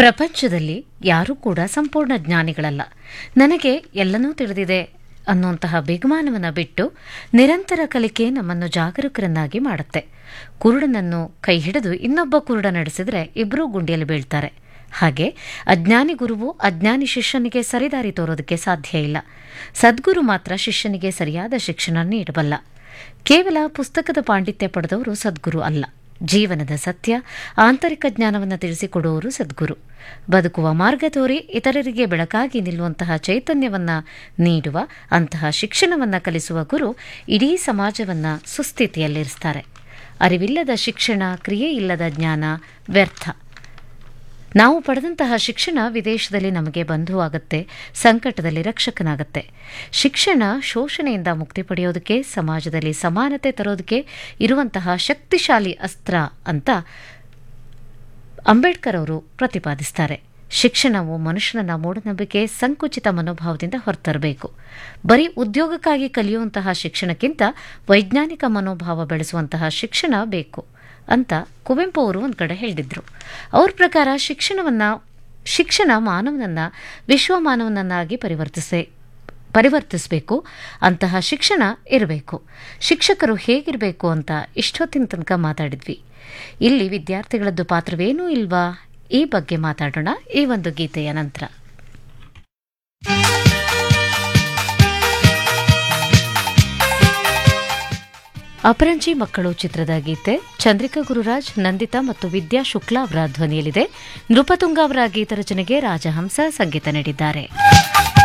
ಪ್ರಪಂಚದಲ್ಲಿ ಯಾರೂ ಕೂಡ ಸಂಪೂರ್ಣ ಜ್ಞಾನಿಗಳಲ್ಲ ನನಗೆ ಎಲ್ಲನೂ ತಿಳಿದಿದೆ ಅನ್ನುವಂತಹ ಬಿಗುಮಾನವನ್ನು ಬಿಟ್ಟು ನಿರಂತರ ಕಲಿಕೆ ನಮ್ಮನ್ನು ಜಾಗರೂಕರನ್ನಾಗಿ ಮಾಡುತ್ತೆ ಕುರುಡನನ್ನು ಕೈ ಹಿಡಿದು ಇನ್ನೊಬ್ಬ ಕುರುಡ ನಡೆಸಿದರೆ ಇಬ್ಬರೂ ಗುಂಡಿಯಲ್ಲಿ ಬೀಳ್ತಾರೆ ಹಾಗೆ ಅಜ್ಞಾನಿ ಗುರುವು ಅಜ್ಞಾನಿ ಶಿಷ್ಯನಿಗೆ ಸರಿದಾರಿ ತೋರೋದಕ್ಕೆ ಸಾಧ್ಯ ಇಲ್ಲ ಸದ್ಗುರು ಮಾತ್ರ ಶಿಷ್ಯನಿಗೆ ಸರಿಯಾದ ಶಿಕ್ಷಣ ನೀಡಬಲ್ಲ ಕೇವಲ ಪುಸ್ತಕದ ಪಾಂಡಿತ್ಯ ಪಡೆದವರು ಸದ್ಗುರು ಅಲ್ಲ ಜೀವನದ ಸತ್ಯ ಆಂತರಿಕ ಜ್ಞಾನವನ್ನು ತಿಳಿಸಿಕೊಡುವವರು ಸದ್ಗುರು ಬದುಕುವ ಮಾರ್ಗ ತೋರಿ ಇತರರಿಗೆ ಬೆಳಕಾಗಿ ನಿಲ್ಲುವಂತಹ ಚೈತನ್ಯವನ್ನ ನೀಡುವ ಅಂತಹ ಶಿಕ್ಷಣವನ್ನ ಕಲಿಸುವ ಗುರು ಇಡೀ ಸಮಾಜವನ್ನ ಸುಸ್ಥಿತಿಯಲ್ಲಿರಿಸ್ತಾರೆ ಅರಿವಿಲ್ಲದ ಶಿಕ್ಷಣ ಕ್ರಿಯೆ ಇಲ್ಲದ ಜ್ಞಾನ ವ್ಯರ್ಥ ನಾವು ಪಡೆದಂತಹ ಶಿಕ್ಷಣ ವಿದೇಶದಲ್ಲಿ ನಮಗೆ ಬಂಧುವಾಗುತ್ತೆ ಸಂಕಟದಲ್ಲಿ ರಕ್ಷಕನಾಗುತ್ತೆ ಶಿಕ್ಷಣ ಶೋಷಣೆಯಿಂದ ಮುಕ್ತಿ ಪಡೆಯೋದಕ್ಕೆ ಸಮಾಜದಲ್ಲಿ ಸಮಾನತೆ ತರೋದಕ್ಕೆ ಇರುವಂತಹ ಶಕ್ತಿಶಾಲಿ ಅಸ್ತ್ರ ಅಂತ ಅಂಬೇಡ್ಕರ್ ಅವರು ಪ್ರತಿಪಾದಿಸ್ತಾರೆ ಶಿಕ್ಷಣವು ಮನುಷ್ಯನ ಮೂಢನಂಬಿಕೆ ಸಂಕುಚಿತ ಮನೋಭಾವದಿಂದ ಹೊರತರಬೇಕು ಬರೀ ಉದ್ಯೋಗಕ್ಕಾಗಿ ಕಲಿಯುವಂತಹ ಶಿಕ್ಷಣಕ್ಕಿಂತ ವೈಜ್ಞಾನಿಕ ಮನೋಭಾವ ಬೆಳೆಸುವಂತಹ ಶಿಕ್ಷಣ ಬೇಕು ಅಂತ ಕುವೆಂಪು ಅವರು ಒಂದು ಕಡೆ ಹೇಳಿದ್ರು ಅವ್ರ ಪ್ರಕಾರ ಶಿಕ್ಷಣವನ್ನ ಶಿಕ್ಷಣ ಮಾನವನನ್ನ ವಿಶ್ವ ಮಾನವನನ್ನಾಗಿ ಪರಿವರ್ತಿಸೆ ಪರಿವರ್ತಿಸಬೇಕು ಅಂತಹ ಶಿಕ್ಷಣ ಇರಬೇಕು ಶಿಕ್ಷಕರು ಹೇಗಿರಬೇಕು ಅಂತ ಇಷ್ಟೊತ್ತಿನ ತನಕ ಮಾತಾಡಿದ್ವಿ ಇಲ್ಲಿ ವಿದ್ಯಾರ್ಥಿಗಳದ್ದು ಪಾತ್ರವೇನೂ ಇಲ್ವಾ ಈ ಬಗ್ಗೆ ಮಾತಾಡೋಣ ಈ ಒಂದು ಗೀತೆಯ ನಂತರ ಅಪರಂಜಿ ಮಕ್ಕಳು ಚಿತ್ರದ ಗೀತೆ ಚಂದ್ರಿಕಾ ಗುರುರಾಜ್ ನಂದಿತಾ ಮತ್ತು ವಿದ್ಯಾ ಶುಕ್ಲಾ ಅವರ ಧ್ವನಿಯಲ್ಲಿದೆ ನೃಪತುಂಗ ಅವರ ಗೀತರಚನೆಗೆ ರಾಜಹಂಸ ಸಂಗೀತ ನೀಡಿದ್ದಾರೆ